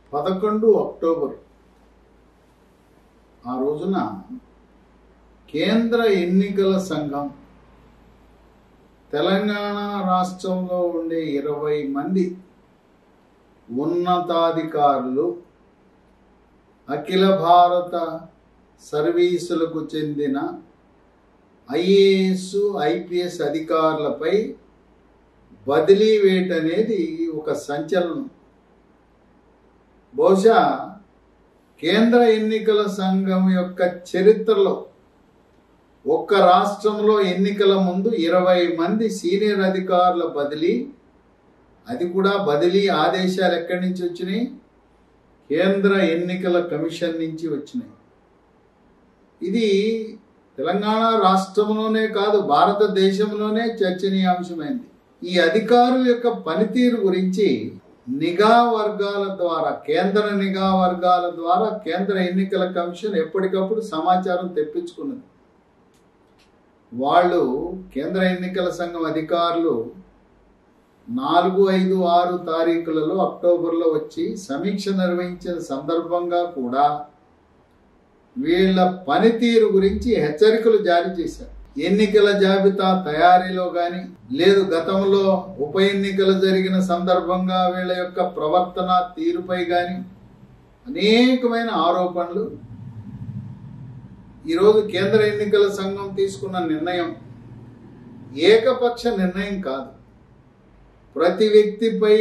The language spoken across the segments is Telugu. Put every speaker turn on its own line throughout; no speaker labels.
పదకొండు అక్టోబర్ ఆ రోజున కేంద్ర ఎన్నికల సంఘం తెలంగాణ రాష్ట్రంలో ఉండే ఇరవై మంది ఉన్నతాధికారులు అఖిల భారత సర్వీసులకు చెందిన ఐఏఎస్ ఐపీఎస్ అధికారులపై బదిలీ వేట అనేది ఒక సంచలనం బహుశా కేంద్ర ఎన్నికల సంఘం యొక్క చరిత్రలో ఒక్క రాష్ట్రంలో ఎన్నికల ముందు ఇరవై మంది సీనియర్ అధికారుల బదిలీ అది కూడా బదిలీ ఆదేశాలు ఎక్కడి నుంచి వచ్చినాయి కేంద్ర ఎన్నికల కమిషన్ నుంచి వచ్చినాయి ఇది తెలంగాణ రాష్ట్రంలోనే కాదు భారతదేశంలోనే చర్చనీయాంశమైంది ఈ అధికారుల యొక్క పనితీరు గురించి నిఘా వర్గాల ద్వారా కేంద్ర నిఘా వర్గాల ద్వారా కేంద్ర ఎన్నికల కమిషన్ ఎప్పటికప్పుడు సమాచారం తెప్పించుకున్నది వాళ్ళు కేంద్ర ఎన్నికల సంఘం అధికారులు నాలుగు ఐదు ఆరు తారీఖులలో అక్టోబర్లో వచ్చి సమీక్ష నిర్వహించిన సందర్భంగా కూడా వీళ్ళ పనితీరు గురించి హెచ్చరికలు జారీ చేశారు ఎన్నికల జాబితా తయారీలో కానీ లేదు గతంలో ఉప ఎన్నికలు జరిగిన సందర్భంగా వీళ్ళ యొక్క ప్రవర్తన తీరుపై కానీ అనేకమైన ఆరోపణలు ఈరోజు కేంద్ర ఎన్నికల సంఘం తీసుకున్న నిర్ణయం ఏకపక్ష నిర్ణయం కాదు ప్రతి వ్యక్తిపై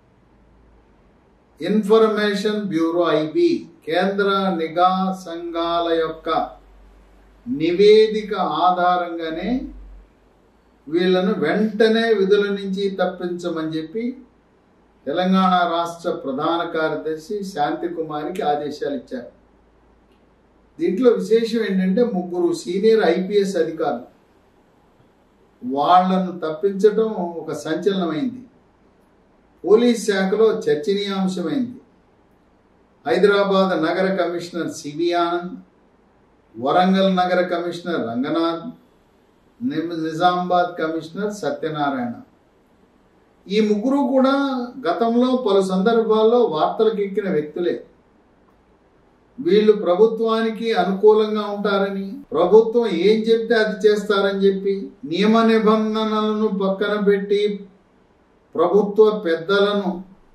ఇన్ఫర్మేషన్ బ్యూరో ఐబి కేంద్ర నిఘా సంఘాల యొక్క నివేదిక ఆధారంగానే వీళ్ళను వెంటనే విధుల నుంచి తప్పించమని చెప్పి తెలంగాణ రాష్ట్ర ప్రధాన కార్యదర్శి శాంతికుమారికి ఆదేశాలు ఇచ్చారు దీంట్లో విశేషం ఏంటంటే ముగ్గురు సీనియర్ ఐపీఎస్ అధికారులు వాళ్లను తప్పించడం ఒక సంచలనమైంది పోలీస్ శాఖలో చర్చనీయాంశమైంది హైదరాబాద్ నగర కమిషనర్ సివి ఆనంద్ వరంగల్ నగర కమిషనర్ రంగనాథ్ నిజామాబాద్ కమిషనర్ సత్యనారాయణ ఈ ముగ్గురు కూడా గతంలో పలు సందర్భాల్లో వార్తలకు ఎక్కిన వ్యక్తులే వీళ్ళు ప్రభుత్వానికి అనుకూలంగా ఉంటారని ప్రభుత్వం ఏం చెప్తే అది చేస్తారని చెప్పి నియమ నిబంధనలను పక్కన పెట్టి ప్రభుత్వ పెద్దలను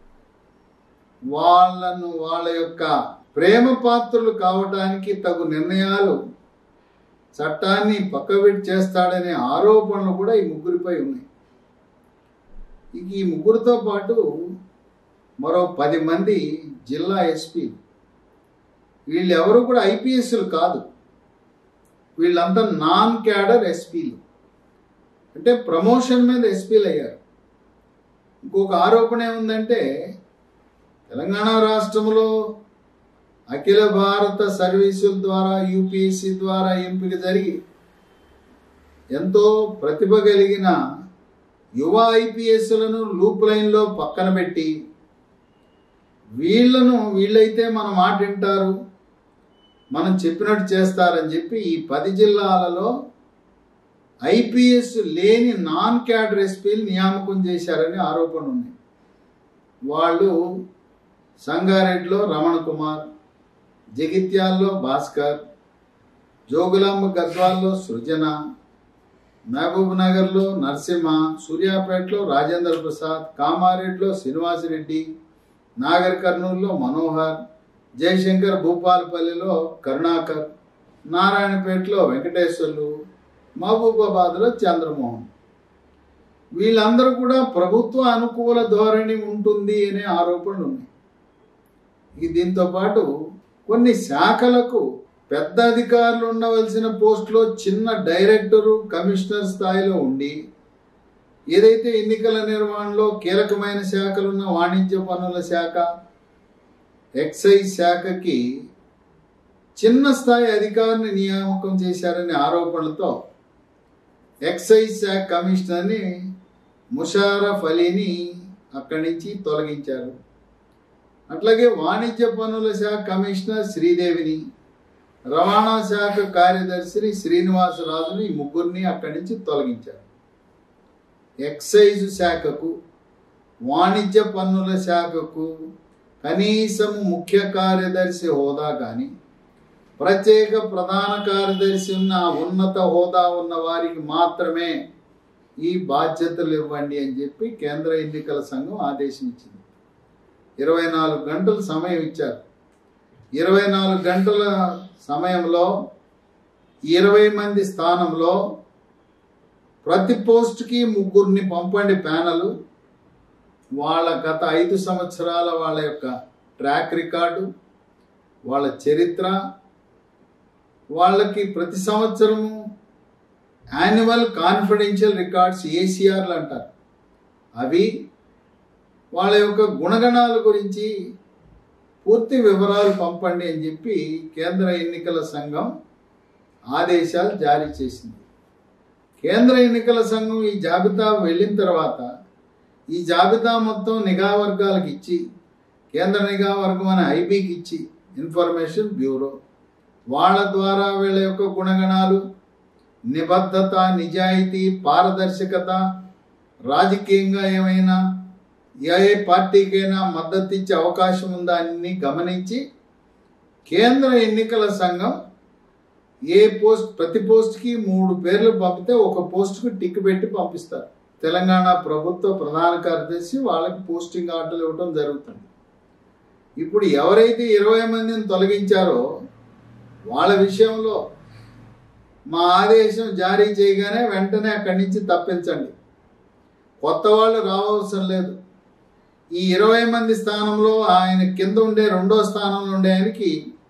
వాళ్ళను వాళ్ళ యొక్క ప్రేమ పాత్రలు కావడానికి తగు నిర్ణయాలు చట్టాన్ని పక్కబెట్టి చేస్తాడనే ఆరోపణలు కూడా ఈ ముగ్గురిపై ఉన్నాయి ఇక ఈ ముగ్గురితో పాటు మరో పది మంది జిల్లా ఎస్పీ వీళ్ళు ఎవరు కూడా ఐపీఎస్లు కాదు వీళ్ళంతా నాన్ క్యాడర్ ఎస్పీలు అంటే ప్రమోషన్ మీద ఎస్పీలు అయ్యారు ఇంకొక ఆరోపణ ఏముందంటే తెలంగాణ రాష్ట్రంలో అఖిల భారత సర్వీసుల ద్వారా యూపీఎస్సి ద్వారా ఎంపిక జరిగి ఎంతో ప్రతిభ కలిగిన యువ ఐపీఎస్లను లూప్ లైన్లో పక్కన పెట్టి వీళ్లను వీళ్ళైతే మన మాట వింటారు మనం చెప్పినట్టు చేస్తారని చెప్పి ఈ పది జిల్లాలలో ఐపీఎస్ లేని నాన్ క్యాడర్ ఎస్పీలు నియామకం చేశారని ఆరోపణ ఉంది వాళ్ళు సంగారెడ్డిలో రమణ కుమార్ జగిత్యాల్లో భాస్కర్ జోగులాంబ గద్వాల్లో సృజన మహబూబ్ నగర్లో నరసింహ సూర్యాపేటలో రాజేంద్ర ప్రసాద్ కామారెడ్డిలో శ్రీనివాసరెడ్డి నాగర్ కర్నూలులో మనోహర్ జయశంకర్ భూపాలపల్లిలో కరుణాకర్ నారాయణపేటలో వెంకటేశ్వర్లు మహబూబాబాద్లో చంద్రమోహన్ వీళ్ళందరూ కూడా ప్రభుత్వ అనుకూల ధోరణి ఉంటుంది అనే ఆరోపణలు ఉన్నాయి ఈ దీంతో పాటు కొన్ని శాఖలకు పెద్ద అధికారులు ఉండవలసిన పోస్టులో చిన్న డైరెక్టరు కమిషనర్ స్థాయిలో ఉండి ఏదైతే ఎన్నికల నిర్వహణలో కీలకమైన శాఖలున్న వాణిజ్య పన్నుల శాఖ ఎక్సైజ్ శాఖకి చిన్న స్థాయి అధికారిని నియామకం చేశారనే ఆరోపణలతో ఎక్సైజ్ శాఖ కమిషనర్ని ముషారఫ్ అలీని అక్కడి నుంచి తొలగించారు అట్లాగే వాణిజ్య పన్నుల శాఖ కమిషనర్ శ్రీదేవిని రవాణా శాఖ కార్యదర్శిని శ్రీనివాసరాజుని ఈ ముగ్గురిని అక్కడి నుంచి తొలగించారు ఎక్సైజ్ శాఖకు వాణిజ్య పన్నుల శాఖకు కనీసం ముఖ్య కార్యదర్శి హోదా కానీ ప్రత్యేక ప్రధాన కార్యదర్శి ఉన్న ఉన్నత హోదా ఉన్న వారికి మాత్రమే ఈ బాధ్యతలు ఇవ్వండి అని చెప్పి కేంద్ర ఎన్నికల సంఘం ఆదేశం ఇచ్చింది ఇరవై నాలుగు గంటలు సమయం ఇచ్చారు ఇరవై నాలుగు గంటల సమయంలో ఇరవై మంది స్థానంలో ప్రతి పోస్ట్కి ముగ్గురిని పంపండి ప్యానలు వాళ్ళ గత ఐదు సంవత్సరాల వాళ్ళ యొక్క ట్రాక్ రికార్డు వాళ్ళ చరిత్ర వాళ్ళకి ప్రతి సంవత్సరము యాన్యువల్ కాన్ఫిడెన్షియల్ రికార్డ్స్ ఏసీఆర్లు అంటారు అవి వాళ్ళ యొక్క గుణగణాల గురించి పూర్తి వివరాలు పంపండి అని చెప్పి కేంద్ర ఎన్నికల సంఘం ఆదేశాలు జారీ చేసింది కేంద్ర ఎన్నికల సంఘం ఈ జాబితా వెళ్ళిన తర్వాత ఈ జాబితా మొత్తం నిఘా వర్గాలకు ఇచ్చి కేంద్ర నిఘా వర్గం అనే ఐబీకి ఇచ్చి ఇన్ఫర్మేషన్ బ్యూరో వాళ్ళ ద్వారా వీళ్ళ యొక్క గుణగణాలు నిబద్ధత నిజాయితీ పారదర్శకత రాజకీయంగా ఏమైనా ఏ పార్టీకైనా మద్దతు ఇచ్చే అవకాశం ఉందా అని గమనించి కేంద్ర ఎన్నికల సంఘం ఏ పోస్ట్ ప్రతి పోస్ట్కి మూడు పేర్లు పంపితే ఒక పోస్ట్కి టిక్ పెట్టి పంపిస్తారు తెలంగాణ ప్రభుత్వ ప్రధాన కార్యదర్శి వాళ్ళకి పోస్టింగ్ ఆర్డర్లు ఇవ్వడం జరుగుతుంది ఇప్పుడు ఎవరైతే ఇరవై మందిని తొలగించారో వాళ్ళ విషయంలో మా ఆదేశం జారీ చేయగానే వెంటనే అక్కడి నుంచి తప్పించండి కొత్త వాళ్ళు రావవసరం లేదు ఈ ఇరవై మంది స్థానంలో ఆయన కింద ఉండే రెండో స్థానంలో ఉండే ఆయనకి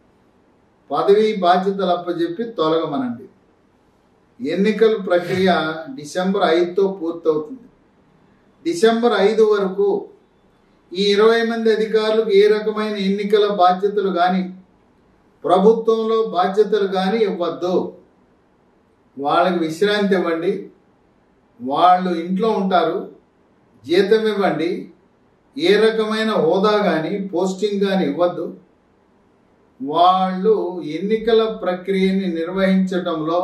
పదవి బాధ్యతలు అప్పచెప్పి తొలగమనండి ఎన్నికల ప్రక్రియ డిసెంబర్ ఐదుతో పూర్తవుతుంది డిసెంబర్ ఐదు వరకు ఈ ఇరవై మంది అధికారులకు ఏ రకమైన ఎన్నికల బాధ్యతలు కానీ ప్రభుత్వంలో బాధ్యతలు కానీ ఇవ్వద్దు వాళ్ళకి విశ్రాంతి ఇవ్వండి వాళ్ళు ఇంట్లో ఉంటారు జీతం ఇవ్వండి ఏ రకమైన హోదా కానీ పోస్టింగ్ కానీ ఇవ్వద్దు వాళ్ళు ఎన్నికల ప్రక్రియని నిర్వహించడంలో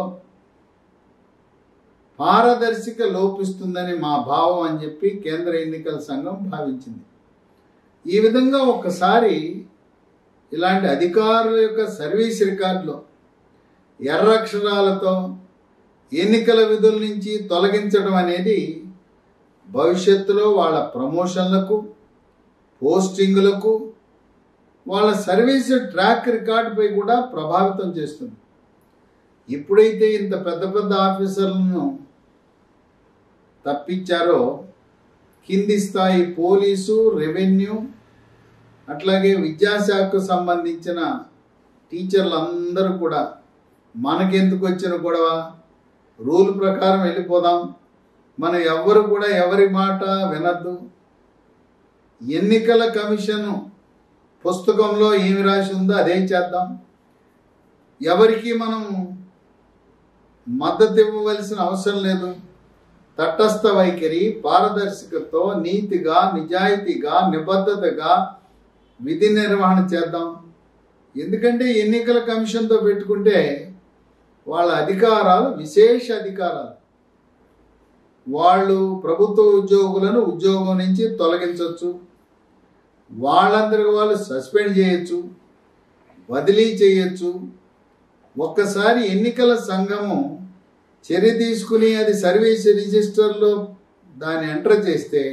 పారదర్శక లోపిస్తుందని మా భావం అని చెప్పి కేంద్ర ఎన్నికల సంఘం భావించింది ఈ విధంగా ఒక్కసారి ఇలాంటి అధికారుల యొక్క సర్వీస్ రికార్డులో ఎర్రక్షరాలతో ఎన్నికల విధుల నుంచి తొలగించడం అనేది భవిష్యత్తులో వాళ్ళ ప్రమోషన్లకు పోస్టింగులకు వాళ్ళ సర్వీస్ ట్రాక్ రికార్డుపై కూడా ప్రభావితం చేస్తుంది ఎప్పుడైతే ఇంత పెద్ద పెద్ద ఆఫీసర్లను తప్పించారో కింది స్థాయి పోలీసు రెవెన్యూ అట్లాగే విద్యాశాఖకు సంబంధించిన టీచర్లు అందరూ కూడా మనకెందుకు వచ్చిన గొడవ రూల్ ప్రకారం వెళ్ళిపోదాం మనం ఎవ్వరు కూడా ఎవరి మాట వినద్దు ఎన్నికల కమిషన్ పుస్తకంలో ఏమి రాసి ఉందో అదే చేద్దాం ఎవరికి మనం మద్దతు ఇవ్వవలసిన అవసరం లేదు తటస్థ వైఖరి పారదర్శకతో నీతిగా నిజాయితీగా నిబద్ధతగా విధి నిర్వహణ చేద్దాం ఎందుకంటే ఎన్నికల కమిషన్తో పెట్టుకుంటే వాళ్ళ అధికారాలు విశేష అధికారాలు వాళ్ళు ప్రభుత్వ ఉద్యోగులను ఉద్యోగం నుంచి తొలగించవచ్చు వాళ్ళందరికి వాళ్ళు సస్పెండ్ చేయొచ్చు బదిలీ చేయొచ్చు ఒక్కసారి ఎన్నికల సంఘము చర్య తీసుకుని అది సర్వీస్ రిజిస్టర్లో దాన్ని ఎంటర్ చేస్తే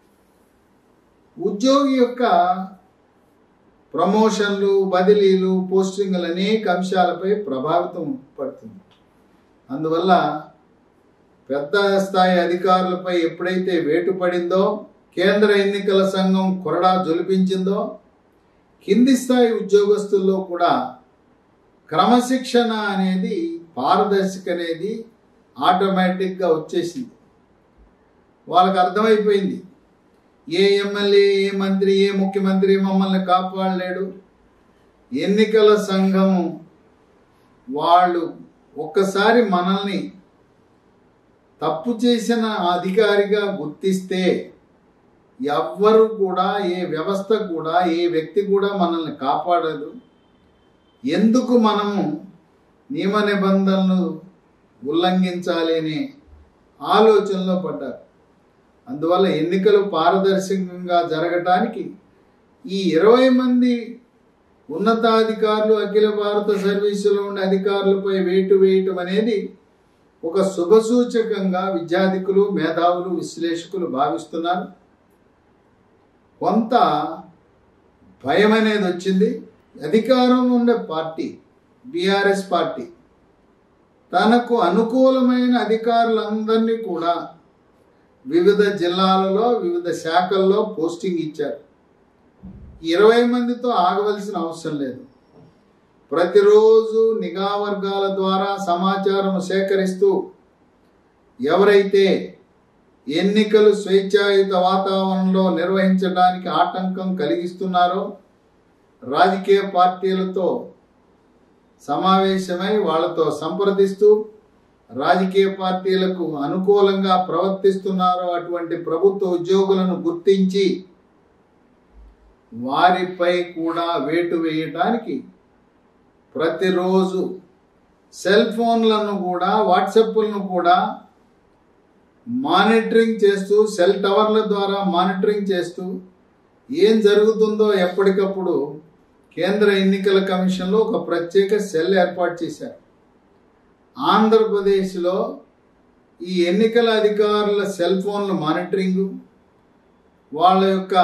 ఉద్యోగి యొక్క ప్రమోషన్లు బదిలీలు పోస్టింగ్లు అనేక అంశాలపై ప్రభావితం పడుతుంది అందువల్ల పెద్ద స్థాయి అధికారులపై ఎప్పుడైతే వేటు పడిందో కేంద్ర ఎన్నికల సంఘం కొరడా జొలిపించిందో కింది స్థాయి ఉద్యోగస్తుల్లో కూడా క్రమశిక్షణ అనేది పారదర్శక అనేది ఆటోమేటిక్గా వచ్చేసింది వాళ్ళకి అర్థమైపోయింది ఏ ఎమ్మెల్యే ఏ మంత్రి ఏ ముఖ్యమంత్రి మమ్మల్ని కాపాడలేడు ఎన్నికల సంఘం వాళ్ళు ఒక్కసారి మనల్ని తప్పు చేసిన అధికారిగా గుర్తిస్తే ఎవ్వరు కూడా ఏ వ్యవస్థ కూడా ఏ వ్యక్తి కూడా మనల్ని కాపాడదు ఎందుకు మనము నియమ నిబంధనలు ఉల్లంఘించాలి అనే ఆలోచనలో పడ్డారు అందువల్ల ఎన్నికలు పారదర్శకంగా జరగటానికి ఈ ఇరవై మంది ఉన్నతాధికారులు అఖిల భారత సర్వీసులో ఉండే అధికారులపై వేటు వేయటం అనేది ఒక శుభసూచకంగా విద్యార్థికులు మేధావులు విశ్లేషకులు భావిస్తున్నారు కొంత భయం అనేది వచ్చింది అధికారంలో ఉండే పార్టీ బీఆర్ఎస్ పార్టీ తనకు అనుకూలమైన అధికారులందరినీ కూడా వివిధ జిల్లాలలో వివిధ శాఖల్లో పోస్టింగ్ ఇచ్చారు ఇరవై మందితో ఆగవలసిన అవసరం లేదు ప్రతిరోజు నిఘా వర్గాల ద్వారా సమాచారం సేకరిస్తూ ఎవరైతే ఎన్నికలు స్వేచ్ఛాయుత వాతావరణంలో నిర్వహించడానికి ఆటంకం కలిగిస్తున్నారో రాజకీయ పార్టీలతో సమావేశమై వాళ్ళతో సంప్రదిస్తూ రాజకీయ పార్టీలకు అనుకూలంగా ప్రవర్తిస్తున్నారో అటువంటి ప్రభుత్వ ఉద్యోగులను గుర్తించి వారిపై కూడా వేటు వేయటానికి ప్రతిరోజు సెల్ ఫోన్లను కూడా వాట్సాప్లను కూడా మానిటరింగ్ చేస్తూ సెల్ టవర్ల ద్వారా మానిటరింగ్ చేస్తూ ఏం జరుగుతుందో ఎప్పటికప్పుడు కేంద్ర ఎన్నికల కమిషన్లో ఒక ప్రత్యేక సెల్ ఏర్పాటు చేశారు ఆంధ్రప్రదేశ్లో ఈ ఎన్నికల అధికారుల సెల్ ఫోన్ల మానిటరింగు వాళ్ళ యొక్క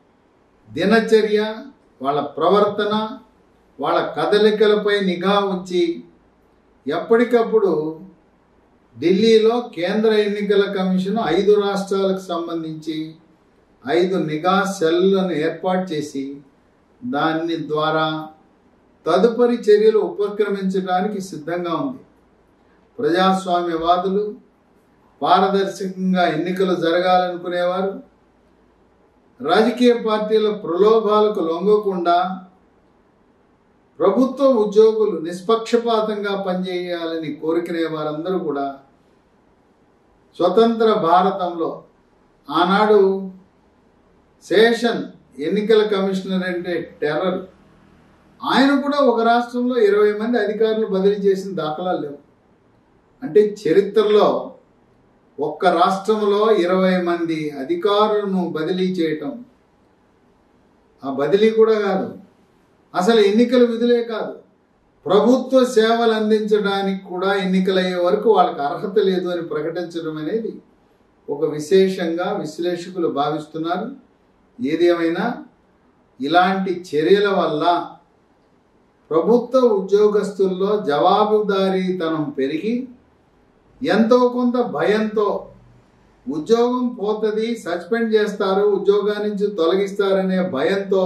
దినచర్య వాళ్ళ ప్రవర్తన వాళ్ళ కదలికలపై నిఘా ఉంచి ఎప్పటికప్పుడు ఢిల్లీలో కేంద్ర ఎన్నికల కమిషన్ ఐదు రాష్ట్రాలకు సంబంధించి ఐదు నిఘా సెల్లను ఏర్పాటు చేసి దాని ద్వారా తదుపరి చర్యలు ఉపక్రమించడానికి సిద్ధంగా ఉంది ప్రజాస్వామ్యవాదులు పారదర్శకంగా ఎన్నికలు జరగాలనుకునేవారు రాజకీయ పార్టీల ప్రలోభాలకు లొంగకుండా ప్రభుత్వ ఉద్యోగులు నిష్పక్షపాతంగా పనిచేయాలని కోరుకునే వారందరూ కూడా స్వతంత్ర భారతంలో ఆనాడు శేషన్ ఎన్నికల కమిషనర్ అంటే టెర్రర్ ఆయన కూడా ఒక రాష్ట్రంలో ఇరవై మంది అధికారులు బదిలీ చేసిన దాఖలాలు లేవు అంటే చరిత్రలో ఒక్క రాష్ట్రంలో ఇరవై మంది అధికారులను బదిలీ చేయటం ఆ బదిలీ కూడా కాదు అసలు ఎన్నికల విధులే కాదు ప్రభుత్వ సేవలు అందించడానికి కూడా ఎన్నికలయ్యే వరకు వాళ్ళకి అర్హత లేదు అని ప్రకటించడం అనేది ఒక విశేషంగా విశ్లేషకులు భావిస్తున్నారు ఏది ఏమైనా ఇలాంటి చర్యల వల్ల ప్రభుత్వ ఉద్యోగస్తుల్లో జవాబుదారీతనం పెరిగి ఎంతో కొంత భయంతో ఉద్యోగం పోతుంది సస్పెండ్ చేస్తారు ఉద్యోగాన్ని నుంచి తొలగిస్తారనే భయంతో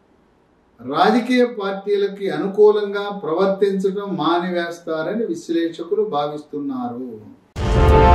రాజకీయ పార్టీలకి అనుకూలంగా ప్రవర్తించడం మానివేస్తారని విశ్లేషకులు భావిస్తున్నారు